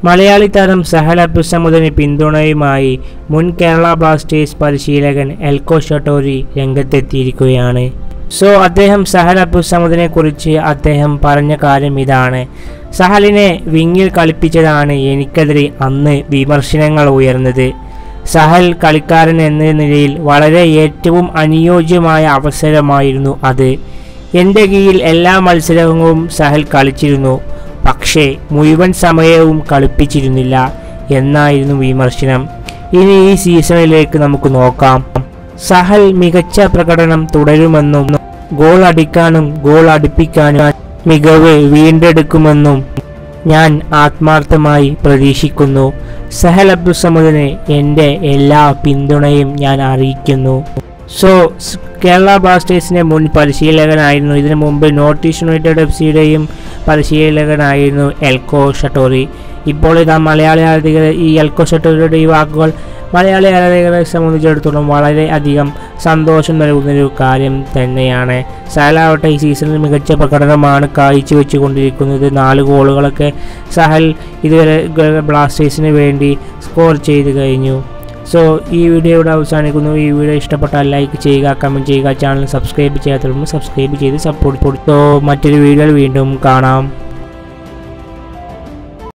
മലയാളി താരം സഹൽ അബ്ദുസമുദിന് പിന്തുണയുമായി മുൻ കേരള ബ്ലാസ്റ്റേഴ്സ് പരിശീലകൻ എൽക്കോ ഷട്ടോരി രംഗത്തെത്തിയിരിക്കുകയാണ് സോ അദ്ദേഹം സഹൽ അബ്ദുസമുദിനെ കുറിച്ച് അദ്ദേഹം പറഞ്ഞ കാര്യം ഇതാണ് സഹലിനെ വിങ്ങിൽ കളിപ്പിച്ചതാണ് എനിക്കെതിരെ അന്ന് വിമർശനങ്ങൾ ഉയർന്നത് സഹൽ കളിക്കാരൻ എന്ന നിലയിൽ വളരെ ഏറ്റവും അനുയോജ്യമായ അവസരമായിരുന്നു അത് എൻ്റെ കീഴിൽ എല്ലാ മത്സരങ്ങളും സഹൽ കളിച്ചിരുന്നു പക്ഷേ മുഴുവൻ സമയവും കളിപ്പിച്ചിരുന്നില്ല എന്നായിരുന്നു വിമർശനം ഇനി ഈ സീസണിലേക്ക് നമുക്ക് നോക്കാം സഹൽ മികച്ച പ്രകടനം തുടരുമെന്നും ഗോൾ അടിക്കാനും ഗോൾ അടിപ്പിക്കാനും മികവ് വീണ്ടെടുക്കുമെന്നും ഞാൻ ആത്മാർത്ഥമായി പ്രതീക്ഷിക്കുന്നു സഹൽ അബ്ദുസമുദിന് എൻ്റെ എല്ലാ പിന്തുണയും ഞാൻ അറിയിക്കുന്നു സോ സ് കേരള ബ്ലാസ്റ്റേഴ്സിൻ്റെ മുൻ പരിശീലകനായിരുന്നു ഇതിനു മുമ്പ് നോർത്ത് ഈസ്റ്റ് യുണൈറ്റഡ് എഫ് സിയുടെയും പരിശീലകനായിരുന്നു എൽക്കോ ഷട്ടോറി ഇപ്പോൾ ഇതാ മലയാളി ആരാധകരെ ഈ എൽക്കോ ഷട്ടോറിയുടെ ഈ വാക്കുകൾ മലയാളി ആരാധകരെ സംബന്ധിച്ചിടത്തോളം വളരെ അധികം സന്തോഷം നൽകുന്നൊരു കാര്യം തന്നെയാണ് സഹലാവട്ടെ ഈ സീസണിൽ മികച്ച പ്രകടനമാണ് കാഴ്ചവെച്ചു കൊണ്ടിരിക്കുന്നത് നാല് ഗോളുകളൊക്കെ സഹൽ ഇതുവരെ ഗ- ബ്ലാസ്റ്റേഴ്സിന് വേണ്ടി സ്കോർ ചെയ്ത് കഴിഞ്ഞു സോ ഈ വീഡിയോ ഇവിടെ അവസാനിക്കുന്നു ഈ വീഡിയോ ഇഷ്ടപ്പെട്ടാൽ ലൈക്ക് ചെയ്യുക കമൻറ്റ് ചെയ്യുക ചാനൽ സബ്സ്ക്രൈബ് ചെയ്യാത്തവരും സബ്സ്ക്രൈബ് ചെയ്ത് സപ്പോർട്ട് കൊടുത്തോ മറ്റൊരു വീഡിയോയിൽ വീണ്ടും കാണാം